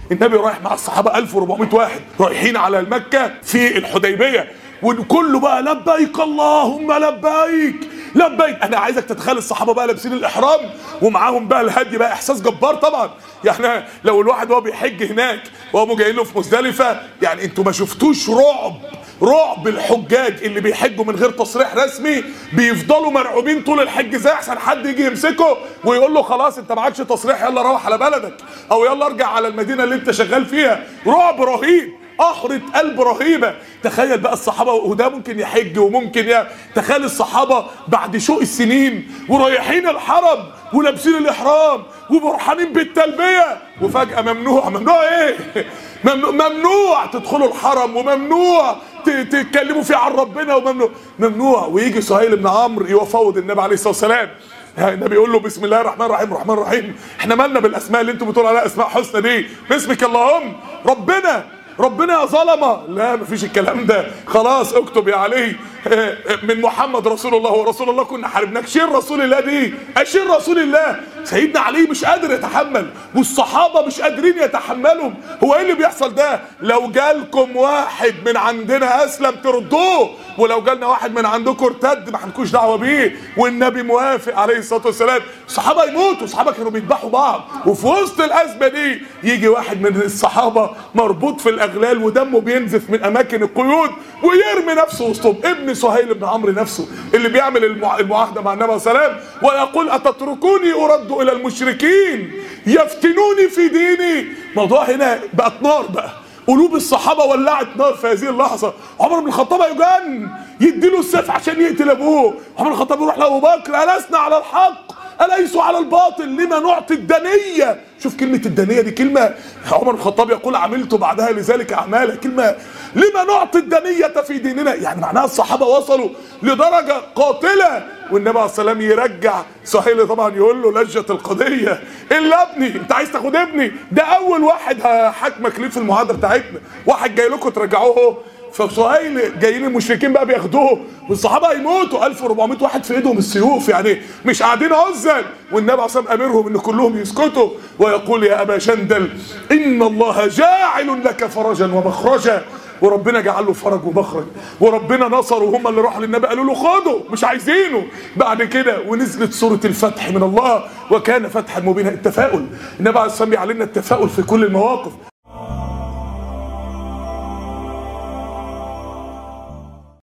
النبي رايح مع الصحابه 1400 واحد رايحين على المكه في الحديبيه وكله بقى لبيك اللهم لبيك لبيك انا عايزك تتخيل الصحابه بقى لابسين الاحرام ومعاهم بقى الهدي بقى احساس جبار طبعا يعني لو الواحد وهو بيحج هناك وهم جايين له في مزدلفه يعني انتوا ما شفتوش رعب رعب الحجاج اللي بيحجوا من غير تصريح رسمي بيفضلوا مرعوبين طول الحج زي احسن حد يجي يمسكه ويقول له خلاص انت معكش تصريح يلا روح على بلدك او يلا ارجع على المدينه اللي انت شغال فيها رعب رهيب قهرة قلب رهيبة تخيل بقى الصحابة وده ممكن يحج وممكن يا تخيل الصحابة بعد شوق السنين ورايحين الحرم ولابسين الإحرام وبرحانين بالتلبية وفجأة ممنوع ممنوع ايه ممنوع, ممنوع تدخلوا الحرم وممنوع ت- تتكلموا فيه عن ربنا وممنوع ممنوع ويجي سهيل بن عمرو يفوض النبي عليه الصلاة والسلام النبي يقول له بسم الله الرحمن الرحيم الرحمن الرحيم احنا مالنا بالاسماء اللي انتم بتقولوا عليها اسماء حسنى دي باسمك اللهم ربنا ربنا يا ظلمه لا مفيش الكلام ده خلاص اكتب يا علي اه، من محمد رسول الله ورسول الله كنا حاربناك شيل رسول الله دي اشيل رسول الله سيدنا علي مش قادر يتحمل والصحابه مش قادرين يتحملوا هو ايه اللي بيحصل ده لو جالكم واحد من عندنا اسلم تردوه ولو جالنا واحد من عندكم ارتد ما هنكوش دعوه بيه والنبي موافق عليه الصلاه والسلام الصحابه يموتوا الصحابه كانوا بيذبحوا بعض وفي وسط الازمه دي يجي واحد من الصحابه مربوط في الاغلال ودمه بينزف من اماكن القيود ويرمي نفسه وسطهم ابن سهيل بن عمرو نفسه اللي بيعمل المع- المعاهده مع النبي صلى الله عليه وسلم ويقول اتتركوني ارد الى المشركين يفتنوني في ديني موضوع هنا بقت نار بقى قلوب الصحابه ولعت نار في هذه اللحظه عمر بن الخطاب يجن يديله السيف عشان يقتل ابوه عمر بن الخطاب يروح لابو بكر ألسنا على الحق أليسوا على الباطل لما نعطي الدنية شوف كلمة الدنية دي كلمة عمر بن الخطاب يقول عملت بعدها لذلك أعمالا كلمة لما نعطي الدنية في ديننا يعني معناها الصحابة وصلوا لدرجة قاتلة والنبي عليه الصلاة والسلام يرجع سهيل طبعا يقول له لجة القضية إلا ابني أنت عايز تاخد ابني ده أول واحد هحاكمك ليه في المعاهدة بتاعتنا واحد جاي لكم ترجعوه اهو فسهيل جايين المشركين بقى بياخدوه والصحابه هيموتوا 1400 واحد في ايدهم السيوف يعني مش قاعدين عزل والنبي عليه الصلاه والسلام امرهم ان كلهم يسكتوا ويقول يا ابا جندل ان الله جاعل لك فرجا ومخرجا وربنا جعل له فرج ومخرج وربنا نصره وهم اللي راحوا للنبي قالوا له خده مش عايزينه بعد كده ونزلت سوره الفتح من الله وكان فتحا مبينا التفاؤل النبي عليه الصلاه والسلام بيعلمنا التفاؤل في كل المواقف